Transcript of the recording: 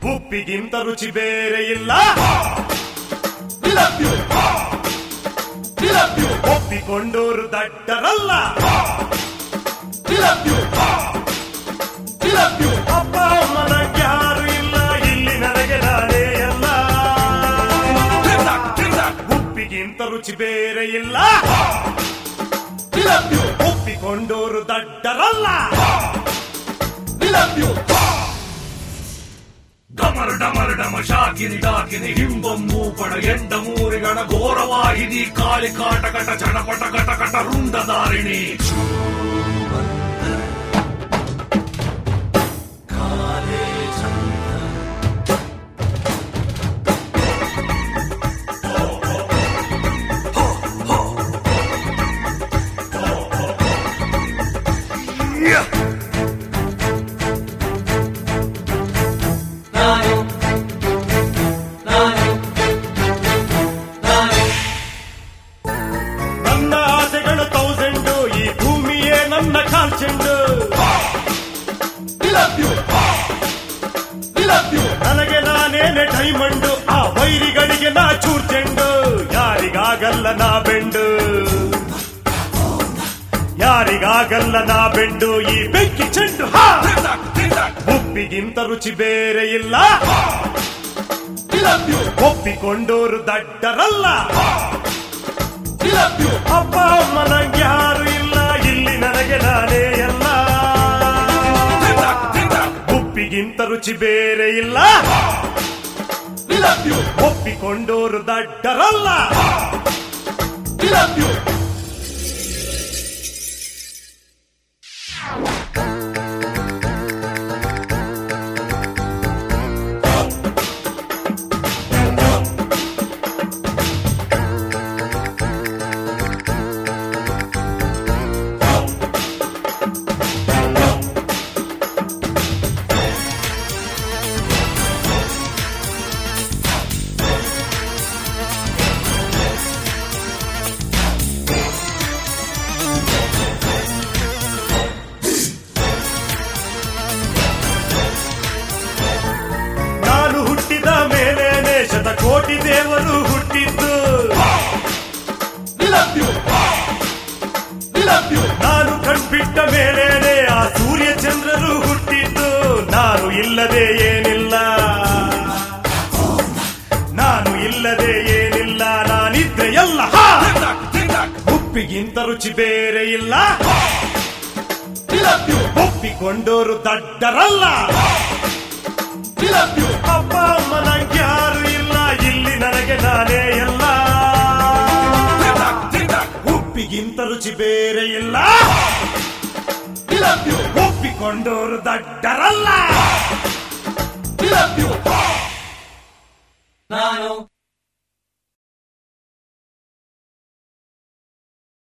ಉಪ್ಪಿಗಿಂತ ರುಚಿ ಬೇರೆ ಇಲ್ಲ We love you. We love you. ಒಪ್ಪಿಕೊಂಡೋರು ದಡ್ಡರಲ್ಲ We love you. We love you. ಅಪ್ಪ ಅಮ್ಮನ ಯಾರು ಇಲ್ಲ ಇಲ್ಲಿ ನನಗೆ ನಾನೇ ಎಲ್ಲ ಉಪ್ಪಿಗಿಂತ ರುಚಿ ಬೇರೆ ಇಲ್ಲ We love you. ಒಪ್ಪಿಕೊಂಡೋರು ದಡ್ಡರಲ್ಲ We love you. ಡಮರ್ ಡಮರ್ ಡಮ ಶಾಕಿನಿ ಡಾಕಿನಿ ಹಿಂಬಮ್ಮು ಪಡ ಎಂಡ ಮೂರಿಗಣ ಘೋರವಾಹಿನಿ ಕಾಳಿ ಕಾಟ ಕಟ ಚಟಪಟ ಕಟ ಕಟ ರುಂಡದಾರಿಣಿ ನಾನು ನಾನು ನಾನು ನನ್ನ ಆಸೆಗಳು ತೌಸಂಡು ಈ ಭೂಮಿಯೇ ನನ್ನ ಕಾಲ್ಚೆಂಡು We love you. We love you. ನನಗೆ ನಾನೇನೆ ಡೈಮಂಡು ಆ ವೈರಿಗಳಿಗೆ ನಾ ಚೂರ್ ಚೆಂಡು ಯಾರಿಗಾಗಲ್ಲ ನಾ ಬೆಂಡು ಯಾರಿಗಾಗಲ್ಲ ನಾ ಬೆಂಡು ಈ ಬೆಂಕಿ ಚೆಂಡು ಹಾ! ಉಪ್ಪಿಗಿಂತ ರುಚಿ ಬೇರೆ ಇಲ್ಲ We love you. ಒಪ್ಪಿಕೊಂಡೋರು ದಡ್ಡರಲ್ಲ We love you. ಅಪ್ಪ ಅಮ್ಮ ನಂಗೆ ಯಾರು ಇಲ್ಲ ಇಲ್ಲಿ ನನಗೆ ನಾನೇ ಎಲ್ಲ ಉಪ್ಪಿಗಿಂತ ರುಚಿ ಬೇರೆ ಇಲ್ಲ We love you. ಒಪ್ಪಿಕೊಂಡೋರು ದಡ್ಡರಲ್ಲ We love you. ನಾನು ಹುಟ್ಟಿದ ಮೇಲೇನೆ ಶತಕೋಟಿ ದೇವರು ಹುಟ್ಟಿದ್ದು We love you. We love you. ನಾನು ಕಣ್ಬಿಟ್ಟ ಮೇಲೇನೆ ಆ ಸೂರ್ಯ ಚಂದ್ರರು ಹುಟ್ಟಿದ್ದು ನಾನು ಇಲ್ಲದೆ ಏನಿಲ್ಲ ನಾನು ಇಲ್ಲದೆ ಏನಿಲ್ಲ ನಾನಿದ್ರೆ ಎಲ್ಲ ಹಾ! ಉಪ್ಪಿಗಿಂತ ರುಚಿ ಬೇರೆ ಇಲ್ಲ We love you. ಒಪ್ಪಿಕೊಂಡೋರು ದಡ್ಡರಲ್ಲ We love you. ಅಪ್ಪ ಅಮ್ಮ ನಂಗೆ ಯಾರು ಇಲ್ಲ ಇಲ್ಲಿ ನನಗೆ ನಾನೇ ಎಲ್ಲ ಉಪ್ಪಿಗಿಂತ ರುಚಿ ಬೇರೆ ಇಲ್ಲ We love you. ಒಪ್ಪಿಕೊಂಡೋರು ದಡ್ಡರಲ್ಲ We love you. ನಾನು